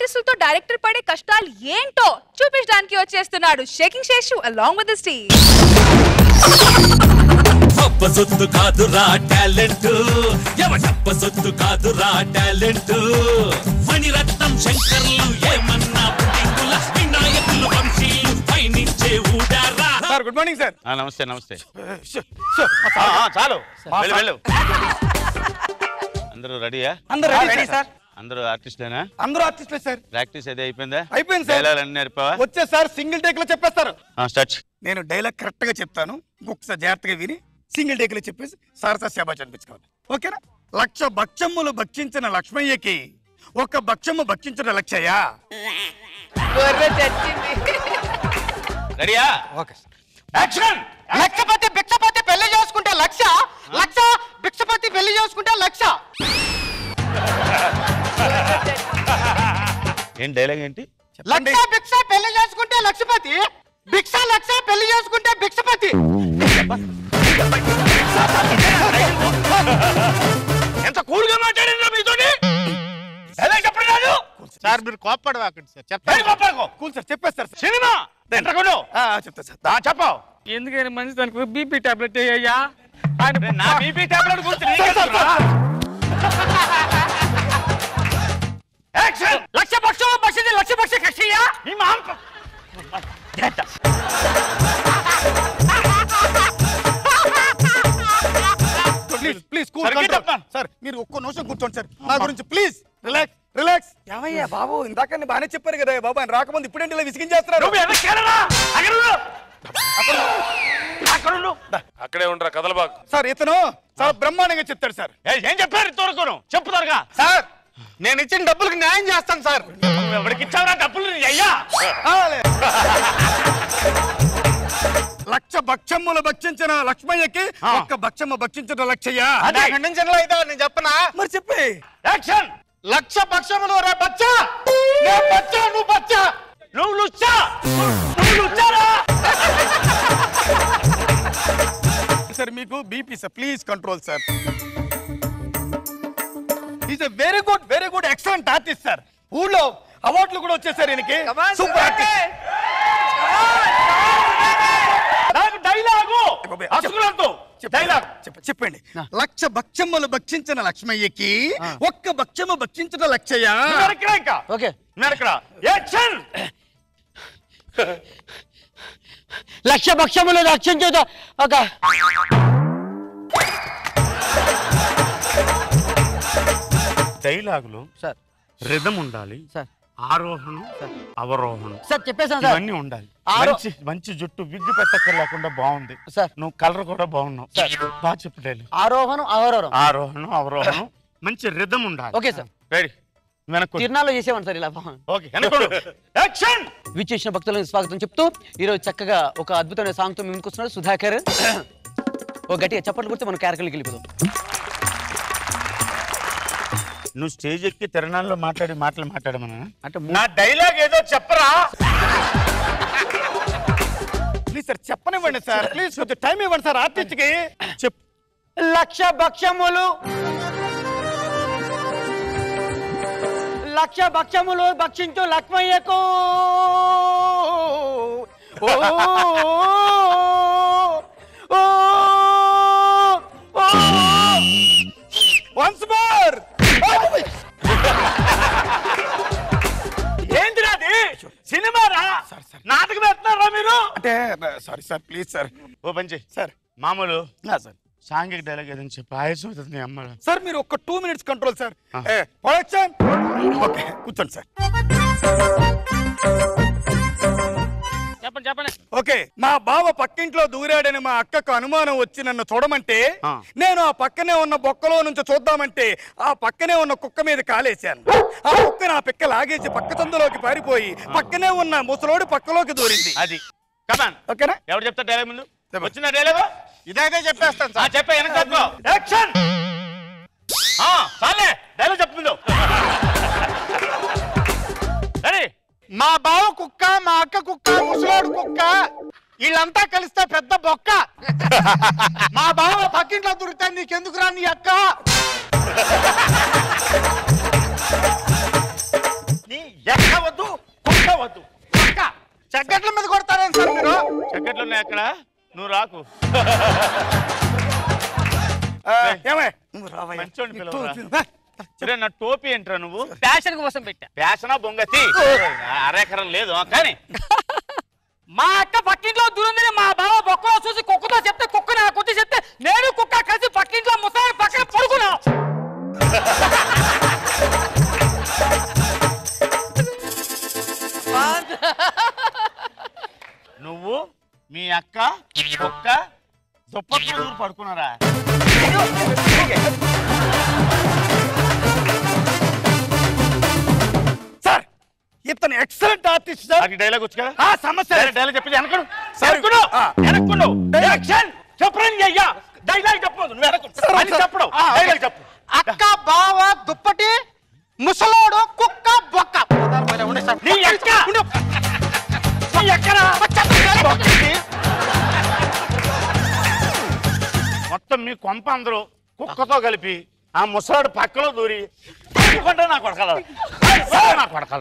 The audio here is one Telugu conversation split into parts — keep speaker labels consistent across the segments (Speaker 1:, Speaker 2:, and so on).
Speaker 1: ఆర్టిస్టులతో డైరెక్టర్ పడే కష్టాలు ఏంటో చూపించడానికి వచ్చేస్తున్నాడు shaking Seshu along with Steve
Speaker 2: అప్ప సొత్తు కాదురా టాలెంట్ ఎవటప్ప సొత్తు కాదురా టాలెంట్ మణిరత్నం శంకర్లు ఏమన్నా పుడింగుల వినాయకులు వంశీలు పయనించే ఊడారా
Speaker 3: సార్ గుడ్ మార్నింగ్ సార్
Speaker 4: ఆ, నమస్తే నమస్తే ఆ, ఆ, చాలు వెళ్ళు వెళ్ళు అందరూ రెడీయా
Speaker 3: అందరూ రెడీ సార్
Speaker 4: అందరూ ఆర్టిస్టులేనా
Speaker 3: అందరూ ఆర్టిస్టులే సార్
Speaker 4: ప్రాక్టీస్ అయితే అయిపోయిందా
Speaker 3: అయిపోయింది సార్.
Speaker 4: డైలాగ్ అన్ని నేర్పావా
Speaker 3: వచ్చే సార్ సింగిల్ టేక్ లో చెప్పేస్తారు
Speaker 4: స్టార్ట్
Speaker 3: నేను డైలాగ్ కరెక్ట్ గా చెప్తాను ఒకసారి జాగ్రత్తగా విని సింగిల్ టేక్ లో చెప్పేసి సార్ సార్ శాబాజ్ అనిపించుకోవాలి ఓకేనా లక్ష భక్షమ్ములు భక్షించిన లక్ష్మయ్యకి ఒక భక్షమ్ము భక్షించిన లక్షయ్య
Speaker 4: రెడీయా
Speaker 3: ఓకే
Speaker 4: యాక్షన్
Speaker 5: లక్షపతి భిక్షపతి పెళ్లి చేసుకుంటే లక్ష లక్ష భిక్షపతి పెళ్లి చేసుకుంటే లక్ష
Speaker 4: ఏం డైలాగ్ ఏంటి
Speaker 3: చెప్పండి
Speaker 5: లక్ష భిక్ష పెళ్లి చేసుకుంటే లక్షపతి భిక్ష లక్ష పెళ్లి చేసుకుంటే భిక్షపతి
Speaker 4: ఎంత కూల్ గా మాట్లాడిండ్రా మీతోటి డైలాగ్ చెప్పండి రాదు
Speaker 5: సార్ మీరు కోప్పడవాకండి సార్
Speaker 4: ఏయ్, కోపడకు.
Speaker 3: కూల్ సార్ చెప్పేస్తారు సార్
Speaker 4: సినిమా ఎంతకుండా
Speaker 3: ఆ, చెప్తా సార్
Speaker 4: దా చెప్పావు
Speaker 6: ఎందుకని మంచి దానికి బీపీ టాబ్లెట్ అయ్యా ఆయన
Speaker 4: నా బీపీ టాబ్లెట్ గురించి నీకెందుకురా? యాక్షన్
Speaker 6: లక్ష పక్షం పక్షి లక్ష పక్ష కక్షయ్యా
Speaker 4: ఈ మాంప
Speaker 3: ప్లీజ్ ప్లీజ్ కూల్
Speaker 4: సరిగ్గా చెప్పాను.
Speaker 3: సార్ మీరు ఒక్క నిమిషం కూర్చోండి సార్ నా గురించి ప్లీజ్ రిలాక్స్ రిలాక్స్ ఏమయ్యా బాబు ఇందాక నేను బాగానే చెప్పారు కదా బాబు ఆయన రాకముందు ఇప్పుడేంటి ఇలా విసిగించేస్తున్నారు
Speaker 4: నువ్వు వెనక్కి వెళ్ళరా? అక్కడ ఉండు. అక్కడ ఉండు.
Speaker 7: అక్కడే ఉండరా కదలబాకు
Speaker 3: సార్ ఇతను చాలా బ్రహ్మాండంగా చెప్తాడు సార్
Speaker 4: ఏయ్, ఏం చెప్పారు ఇంతవరకు చెప్పు త్వరగా
Speaker 5: సార్ నేను ఇచ్చిన డబ్బులకు న్యాయం చేస్తాను సార్
Speaker 4: నువ్వు ఎవరికి ఇచ్చావురా డబ్బులు నీ అయ్యా
Speaker 3: ఆ, లే. లక్ష భక్షమ్ములు భక్షించిన లక్ష్మయ్యకి
Speaker 4: ఆ.
Speaker 3: ఒక్క భక్షమ్మ భక్షించిన లక్షయ్య
Speaker 4: అదే.
Speaker 5: ఖండించడం అయితే నేను చెప్పనా
Speaker 3: మరి చెప్పి
Speaker 4: యాక్షన్
Speaker 5: లక్ష పక్షములు రే బచ్చా నేను బచ్చా నువ్వు బచ్చా
Speaker 4: నువ్వు లుచ్చా నువ్వు లుచ్చారా
Speaker 3: సార్ మీకు BP sir please control sir is a very good very good excellent artist sir ఊళ్ళో అవార్డులు కూడా వచ్చేసారు ఈయనకి సూపర్ ఆర్టిస్ట్
Speaker 4: నాకు డైలాగు అసుకులంతో డైలాగ్
Speaker 3: చెప్పండి లక్ష భక్షమ్మలు భక్షించిన లక్ష్మయ్యకి ఒక్క భక్షమ్మ భక్షించిన లక్షయ్య
Speaker 4: నరకరా ఇంకా
Speaker 5: ఓకే
Speaker 4: నరకరా యాక్షన్
Speaker 5: లక్ష పక్షములు రక్షించేదా ఒక
Speaker 4: డైలాగులు
Speaker 5: సార్
Speaker 4: రిధం ఉండాలి
Speaker 5: సార్
Speaker 4: ఆరోహణం అవరోహణం
Speaker 5: సార్ చెప్పేశాను సార్
Speaker 4: ఇవన్నీ ఉండాలి
Speaker 5: ఆరో-
Speaker 4: మంచి మంచి జుట్టు విగ్గు పెట్టక్కర్ లేకుండా బాగుంది
Speaker 5: సార్.
Speaker 4: నువ్వు కలర్ కూడా బాగున్నావు బాగా చెప్పు డైలాగ్
Speaker 5: ఆరోహణం అవరోహణం
Speaker 4: ఆరోహణం అవరోహణం మంచి రిధం ఉండాలి
Speaker 5: ఓకే సార్
Speaker 4: రెడీ వెనక్కు
Speaker 5: తిరునాళ్ళు చేసేవాడు సార్ ఇలా
Speaker 4: ఓకే వెనక్కు యాక్షన్
Speaker 5: విచ్చేసిన భక్తులకు స్వాగతం చెప్తూ ఈరోజు చక్కగా ఒక అద్భుతమైన సాంగ్తో మేము ముందుకొస్తున్నారు సుధాకర్ ఓ గట్టిగా చప్పట్లు కొడితే మనం క్యారెక్టర్కి వెళ్ళిపోదాం
Speaker 4: నువ్వు స్టేజ్ ఎక్కి తిరణాల్లో మాట్లాడి మాటలు మాట్లాడమన్నా
Speaker 5: అంటే
Speaker 4: నా డైలాగ్ ఏదో చెప్పరా
Speaker 3: ప్లీజ్ సార్ చెప్పనివ్వండి సార్ ప్లీజ్ కొంచెం టైం ఇవ్వండి సార్ ఆర్టిస్ట్ కి
Speaker 4: చెప్పు
Speaker 5: లక్ష భక్ష్యములు లక్ష భక్ష్యములు భక్షించు లక్ష్మయ్యకు ఓ, ఓ, ఓ.
Speaker 3: వన్స్ మోర్
Speaker 4: ఏంటిరా అది సినిమా రా నాటకం వేస్తున్నారా మీరు
Speaker 3: అంటే సారీ సార్ ప్లీజ్ సార్
Speaker 4: ఓ పంచి
Speaker 3: సార్
Speaker 4: మామూలు
Speaker 3: సార్
Speaker 4: సాంఘిక డైలాగ్ ఏదని చెప్పి ఆయాసం అవుతుంది నీ అమ్మ
Speaker 3: సార్ మీరు ఒక్క టూ మినిట్స్ కంట్రోల్ సార్
Speaker 4: ఆ.
Speaker 3: ప్రొడక్షన్ ఓకే కూర్చోండి సార్
Speaker 6: చెప్పండి చెప్పండి
Speaker 3: ఓకే మా బావ పక్కింట్లో దూరాడని మా అక్కకు అనుమానం వచ్చి నన్ను చూడమంటే
Speaker 4: ఆ.
Speaker 3: నేను ఆ పక్కనే ఉన్న బొక్కలో నుంచి చూద్దామంటే ఆ పక్కనే ఉన్న కుక్క మీద కాలేశాను ఆ కుక్క నా పిక్క లాగేసి పక్క సందులోకి పారిపోయి పక్కనే ఉన్న ముసలోడు పక్కలోకి దూరింది
Speaker 4: అది కమాన్
Speaker 3: ఓకేనా
Speaker 4: ఎవరు చెప్తా డైలాగ్ ముందు వచ్చిన డైలాగ్
Speaker 5: ఇదైతే చెప్పేస్తాను సార్
Speaker 4: చెప్పే వెనక యాక్షన్ చాలే డైలాగ్ చెప్పు ముందు రెడీ
Speaker 5: మా బావ కుక్క మా అక్క కుక్క ముసలోడు కుక్క వీళ్ళంతా కలిస్తే పెద్ద బొక్క మా బావ పక్కింట్లో దొరికితే నీకెందుకురా నీ అక్క నీ
Speaker 4: ఎక్క వద్దు కుక్క వద్దు కుక్క
Speaker 5: చెగ్గట్ల మీద కొడతారేం సార్ మీరు
Speaker 4: చక్కట్లు ఉన్నాయి అక్కడ నువ్వు రాకు
Speaker 3: ఆ, ఏమే నువ్వు రావయ్యా.
Speaker 4: మంచోడిని
Speaker 3: నీ
Speaker 4: పిలవరా.
Speaker 3: టోపీ- వా.
Speaker 4: సరే నా టోపీ ఏంట్రా నువ్వు
Speaker 6: ఫ్యాషన్ కోసం పెట్టా
Speaker 4: పేసనా బొంగతి అరెకరం లేదు ఆ, కానీ
Speaker 6: మా అక్క పక్కింట్లో దూరందని మా బావ బొక్కలో చూసి కుక్కతో చెప్తే కుక్క నా కొద్ది చెప్తే నేను కుక్క కలిసి పక్కింట్లో ముసాయి పక్కన పడుకున్నా
Speaker 4: నువ్వు మీ అక్క కుక్క దుప్పట్లు దూరు పడుకున్నారా
Speaker 3: సార్ ఇతను ఎక్సలెంట్ ఆర్టిస్ట్ సార్
Speaker 4: అది డైలాగ్ వచ్చు కదా
Speaker 3: ఆ సమస్య
Speaker 4: సరే
Speaker 3: లేదు.
Speaker 4: డైలాగ్ చెప్పి వెనకడు
Speaker 3: సరే.
Speaker 4: వెనకడు
Speaker 3: ఆ.
Speaker 4: వెనక్కుండు యాక్షన్ చెప్పరని అయ్యా డైలాగ్ చెప్పదు నువ్వు వెనక్కు అని చెప్పడం
Speaker 5: ఆ, ఓకే.
Speaker 4: డైలాగ్ చెప్పు
Speaker 5: అక్క బావ దుప్పటి ముసలోడు కుక్క బొక్క
Speaker 4: నీ అక్క నీ ఎక్కరా మొత్తం మీ కొంప అందరూ కుక్కతో కలిపి ఆ ముసలాడు పక్కలో దూరి కొంటే నా కొడకల నా కొడకల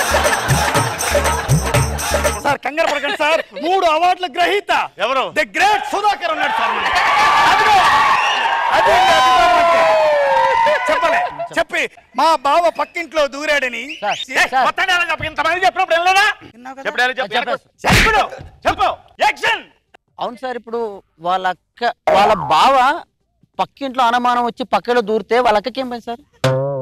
Speaker 3: సార్ కంగారు పడకండి సార్ మూడు అవార్డుల గ్రహీత
Speaker 4: ఎవరు
Speaker 3: ది గ్రేట్ సుధాకర్ ఉన్నాడు సార్ మన. అదిగో. అదే నా అభిమానం అంటే. చెప్పలే చెప్పి మా బావ పక్కింట్లో దూరాడని
Speaker 4: ఏయ్, మొత్తం డైలాగ్ చెప్పు ఇంతమంది చెప్పినప్పుడు వెళ్ళలేదా చెప్పు డైలాగ్ చెప్పు
Speaker 7: చెప్పేసి.
Speaker 4: చెప్పు చెప్పు యాక్షన్
Speaker 7: అవును సార్ ఇప్పుడు వాళ్ళ అక్క వాళ్ళ బావ పక్కింట్లో అనుమానం వచ్చి పక్కలో దూరితే వాళ్ళ అక్కకి ఏం పని సార్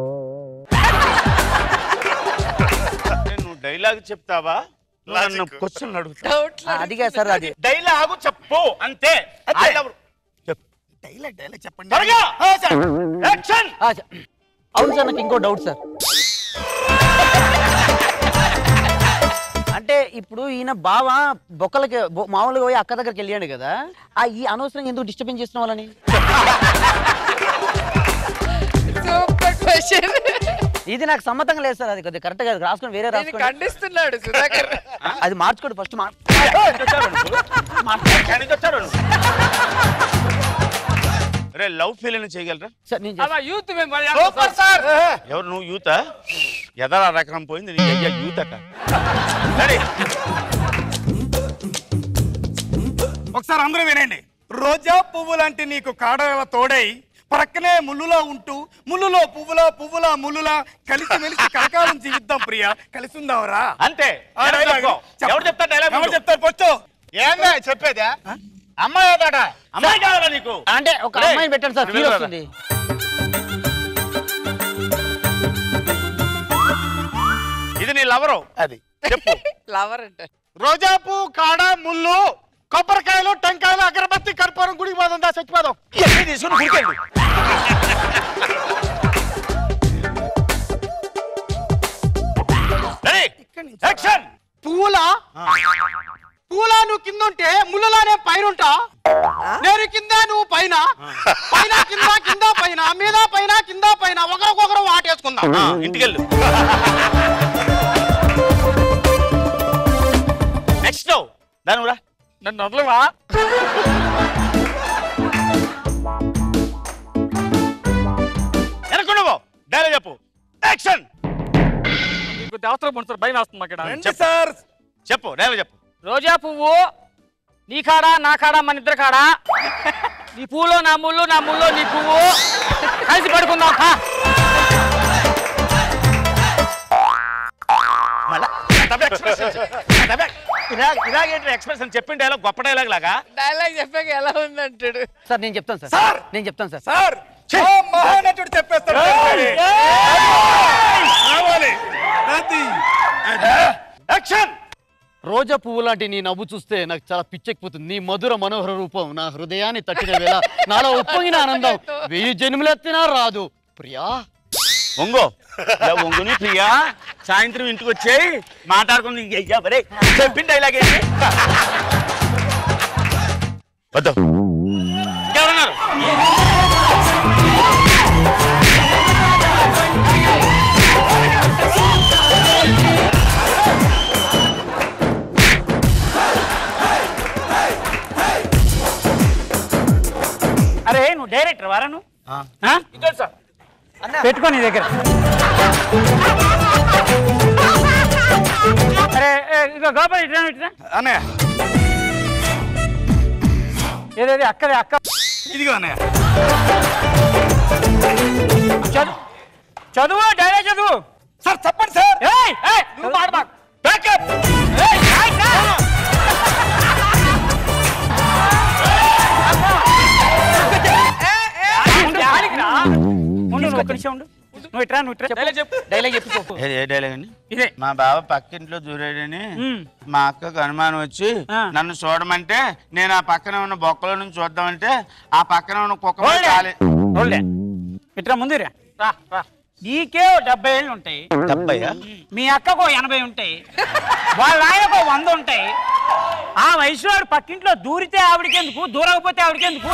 Speaker 4: నువ్వు డైలాగ్ చెప్తావా నన్ను క్వశ్చన్ అడుగుతా
Speaker 7: ఆ, అదిగా సార్ అది
Speaker 4: డైలాగు చెప్పు అంతే
Speaker 3: అంతే.
Speaker 4: I love- చెప్పు
Speaker 3: డైలాగ్ డైలాగ్ చెప్పండి
Speaker 4: త్వరగా
Speaker 3: ఆ, సార్.
Speaker 4: యాక్షన్
Speaker 7: ఆ, చ- అవును సార్ నాకు ఇంకో డౌట్ సార్ అంటే ఇప్పుడు ఈయన బావ బొక్కలకి బొ- మామూలుగా పోయి అక్క దగ్గరికి వెళ్ళాడు కదా ఆ ఈ అనవసరంగా ఎందుకు డిస్టర్బెన్స్ చేస్తున్న వాళ్ళని
Speaker 1: సూపర్ క్వశ్చన్
Speaker 7: ఇది నాకు సమ్మతంగా లేదు సార్ అది కొద్దిగా కరెక్ట్ గా రాసుకొని వేరే
Speaker 1: దీన్ని
Speaker 7: రాసుకోండి
Speaker 1: ఖండిస్తున్నాడు సుధాకర్
Speaker 7: అది మార్చుకోండి ఫస్ట్ మార్
Speaker 4: ఎక్కడి నుంచి వచ్చారు నువ్వు? రే లవ్ ఫీలింగ్ చేయగలరా
Speaker 7: సార్ నేను
Speaker 6: అలా యూత్ మేము మరి
Speaker 5: సూపర్ సార్
Speaker 4: ఎవరు నువ్వు యూతా ఎదరా రకరం పోయింది నీ అయ్యా యూత్ అట రెడీ
Speaker 3: ఒకసారి అందరూ వినండి రోజా పువ్వు లాంటి నీకు కాడల తోడై ప్రక్కనే ముళ్ళులా ఉంటూ ముళ్ళులో పువ్వులా పువ్వులా ముళ్ళులా కలిసి మెలిసి కలకాలం జీవిద్దాం ప్రియా కలిసి ఉందాంరా
Speaker 4: అంతే
Speaker 3: ఆ
Speaker 4: డైలాగ్
Speaker 3: డైలాగ్
Speaker 4: చెప్పు. ఎవరు చెప్తారు డైలాగ్
Speaker 3: ఎవరు చెప్తారు ఫస్ట్
Speaker 5: ఏందా చెప్పేదా అమ్మాయి ఏదాట
Speaker 4: అమ్మాయి కావాలా నీకు
Speaker 7: అంటే ఒక
Speaker 4: రేయ్,
Speaker 7: అమ్మాయిని పెట్టండి సార్
Speaker 4: నువ్వు
Speaker 7: ఫీల్
Speaker 4: వెళ్ళరా.
Speaker 7: వస్తుంది
Speaker 4: ఇది నీ లవరు
Speaker 3: అది
Speaker 4: చెప్పు
Speaker 1: లవర్ అంటే
Speaker 5: రోజాపు కాడ ముళ్ళు కొబ్బరికాయలు టెంకాయలు అగరబత్తి కర్పూరం గుడికి పోదాం దా చచ్చిపోదాం
Speaker 4: ఎన్ని తీసుకుని గుడికెళ్ళు రెడీ యాక్షన్
Speaker 5: పువ్వుల పువ్వులా నువ్వు కింద ఉంటే ముళ్ళలానే పైన ఉంటా నేను కింద నువ్వు పైన పైన కింద కింద పైన మీద పైన కింద పైన ఒకరికొకరు వాటేసుకుందాం
Speaker 4: ఇంటికెళ్ళు నెక్స్ట్ దాని రా
Speaker 6: నన్ను వదలవా
Speaker 4: వెనక్కు నువ్వు డైలాగ్ చెప్పు యాక్షన్
Speaker 6: నీకు దేవతలు పడుతుంది భయం వేస్తుంది అక్కడ
Speaker 3: రండి సార్
Speaker 4: చెప్పు డైలాగ్ చెప్పు
Speaker 6: రోజా పువ్వు నీ కాడా నా కాడా మన ఇద్దరు కాడా నీ పువ్వులో నా ముళ్ళు నా ముళ్ళు నీ పువ్వు కలిసి పడుకుందాం హా.
Speaker 4: మళ్ళా ఎక్స్ప్రెషన్ ఇలాగేంటి ఎక్స్ప్రెషన్ చెప్పిన డైలాగ్ గొప్ప డైలాగ్ లాగా
Speaker 1: డైలాగ్ చెప్పాక ఎలా ఉందంటాడు
Speaker 7: సార్ నేను చెప్తాను సార్
Speaker 3: సార్!
Speaker 7: నేను చెప్తాను సార్
Speaker 3: సార్ ఓ మహానటుడు చెప్పేస్తాడు రావాలి అది
Speaker 4: యాక్షన్
Speaker 7: రోజా పువ్వు లాంటి నీ నవ్వు చూస్తే నాకు చాలా పిచ్చెక్కిపోతుంది నీ మధుర మనోహర రూపం నా హృదయాన్ని తట్టిన వేళ నాలో ఉప్పొంగిన ఆనందం వెయ్యి జన్మలెత్తినా రాదు ప్రియా
Speaker 4: ఒంగో ఇలా ఒంగుని ప్రియా సాయంత్రం ఇంటికి వచ్చేయి మాట్లాడుకుంది అయ్యా బరే చెప్పిన డైలాగ్ ఏంటి వద్దు ఇంకెవరున్నారు
Speaker 6: అరే నువ్వు డైరెక్టర్ వారా నువ్వు ఆ? పెట్టుకో నీ దగ్గర ఇదిగో గోపాల్ ఇట్రా ఇట్రా
Speaker 3: అన్నయ్య
Speaker 6: ఏదేది అక్కదే అక్క
Speaker 3: ఇదిగో అన్నయ్య
Speaker 6: చదువు చదువు డైరెక్ట్ చదువు
Speaker 3: సార్ చెప్పండి సార్
Speaker 6: ఏయ్ ఏయ్ నువ్వు మాట మాకు బ్యాకప్ ఏయ్ ఏయ్, ఏయ్. ఉండు, ఆడికి రా. ఉండు, నువ్వు ఒక్క నిమిషం ఉండు. నువ్వు ఇట్రా నువ్వు ఇట్రా చెప్పు డైలాగ్ చెప్పు
Speaker 4: ఏ- ఏ డైలాగ్ అండి
Speaker 6: ఇదే
Speaker 4: మా బావ పక్కింట్లో దూరాడని
Speaker 6: ఉమ్.
Speaker 4: మా అక్కకు అనుమానం వచ్చి
Speaker 6: ఆ.
Speaker 4: నన్ను చూడమంటే నేను ఆ పక్కన ఉన్న బొక్కల నుంచి చూద్దామంటే ఆ పక్కన ఉన్న కుక్క మీద
Speaker 6: ఓల్డే.
Speaker 4: కాలే
Speaker 6: ఓల్డే. ఇట్రా ముందు రా రా రా నీకే ఓ డెబ్బై ఏళ్ళు ఉంటాయి
Speaker 4: డెబ్బయ్యా
Speaker 6: మీ అక్కకు ఓ ఎనభై ఉంటాయి వాళ్ళ ఆయనకు ఓ వంద ఉంటాయి ఆ వయసులో ఆవిడ పక్కింట్లో దూరితే ఆవిడకెందుకు దూరకపోతే ఆవిడకెందుకు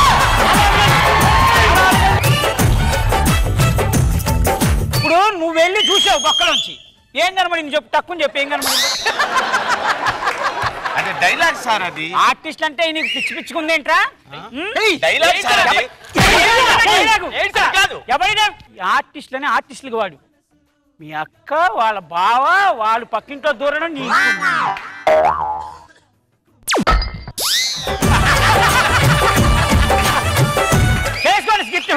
Speaker 6: ఇప్పుడు నువ్వు వెళ్ళి చూసావు బొక్కలోంచి ఏం కనబడింది చెప్పు తక్కువ చెప్పు ఏం కనబడింది
Speaker 4: అంటే డైలాగ్ సార్ అది
Speaker 6: ఆర్టిస్ట్ అంటే నీకు పిచ్చి పిచ్చుకుందేంట్రా
Speaker 4: డైలాగ్ సార్ అది
Speaker 6: ఎవరైనా ఆర్టిస్టులని ఆర్టిస్టులకు వాడు మీ అక్క వాళ్ళ బావ వాళ్ళు పక్కింట్లో దూరడం నీకు చేసుకోండి స్కిట్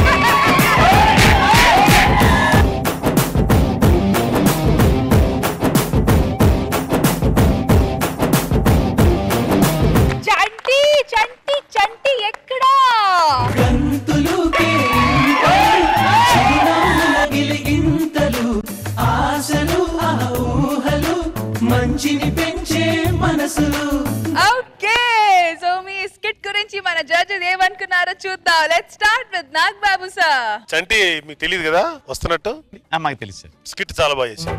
Speaker 1: చంటి చంటి చంటి ఎక్కడా
Speaker 8: గిలిగింతలు ఆశలు ఆ ఊహలు మంచిని పెంచే మనసులు
Speaker 1: ఓకే సో మీ స్కిట్ గురించి మన జడ్జెస్ ఏమనుకున్నారో చూద్దాం let start with Nag Babu sir
Speaker 9: Chanti మీకు తెలియదు కదా వస్తున్నట్టు
Speaker 4: మాకు తెలుసు సార్
Speaker 9: స్కిట్ చాలా బాగా చేశారు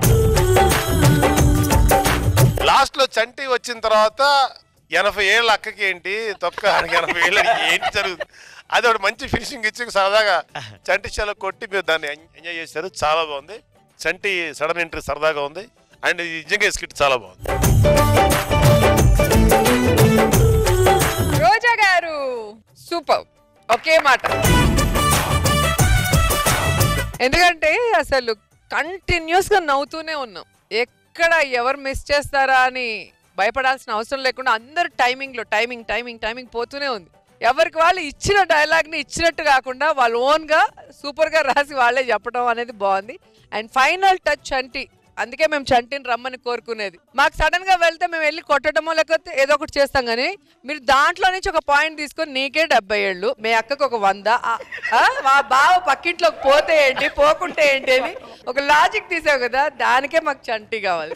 Speaker 9: లాస్ట్ లో చంటి వచ్చిన తర్వాత ఎనభై ఏళ్ళ అక్కకి ఏంటి తొక్క ఆడికి ఎనభై ఏళ్ళ ఏంటి జరుగుతుంది అది ఒకటి మంచి ఫినిషింగ్ ఇచ్చి సరదాగా చంటి చాలా కొట్టి మీరు దాన్ని ఎంజాయ్ చేశారు చాలా బాగుంది చంటి సడన్ ఎంట్రీ సరదాగా ఉంది అండ్ ఇది నిజంగా స్కిట్ చాలా బాగుంది
Speaker 1: రోజా గారు
Speaker 10: సూపర్ ఒకే మాట ఎందుకంటే అసలు కంటిన్యూస్ గా నవ్వుతూనే ఉన్నాం ఎక్కడ ఎవరు మిస్ చేస్తారా అని భయపడాల్సిన అవసరం లేకుండా అందరు టైమింగ్ లో టైమింగ్ టైమింగ్ టైమింగ్ పోతూనే ఉంది ఎవరికి వాళ్ళు ఇచ్చిన డైలాగ్ ని ఇచ్చినట్టు కాకుండా వాళ్ళు ఓన్ గా సూపర్ గా రాసి వాళ్ళే చెప్పడం అనేది బాగుంది అండ్ ఫైనల్ టచ్ చంటి అందుకే మేము చంటిని రమ్మని కోరుకునేది మాకు సడన్ గా వెళ్తే మేము వెళ్ళి కొట్టడమో లేకపోతే ఏదో ఒకటి చేస్తాం కానీ మీరు దాంట్లో నుంచి ఒక పాయింట్ తీసుకొని నీకే డెబ్బై ఏళ్ళు మీ అక్కకు ఒక వంద ఆ, ఆ, మా బావ పక్కింట్లోకి పోతే ఏంటి పోకుంటే ఏంటి అని ఒక లాజిక్ తీసావు కదా దానికే మాకు చంటి కావాలి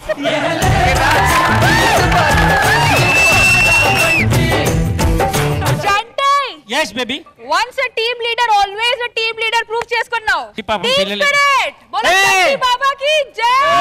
Speaker 1: Chanti
Speaker 6: yes baby
Speaker 1: once a team leader always a team leader prove చేసుకున్నావు
Speaker 6: ఈ పాపం
Speaker 1: టీమ్
Speaker 6: పిల్లలే.
Speaker 1: స్పిరిట్ బోలో
Speaker 6: Hey!
Speaker 1: చంటి బాబాకి జై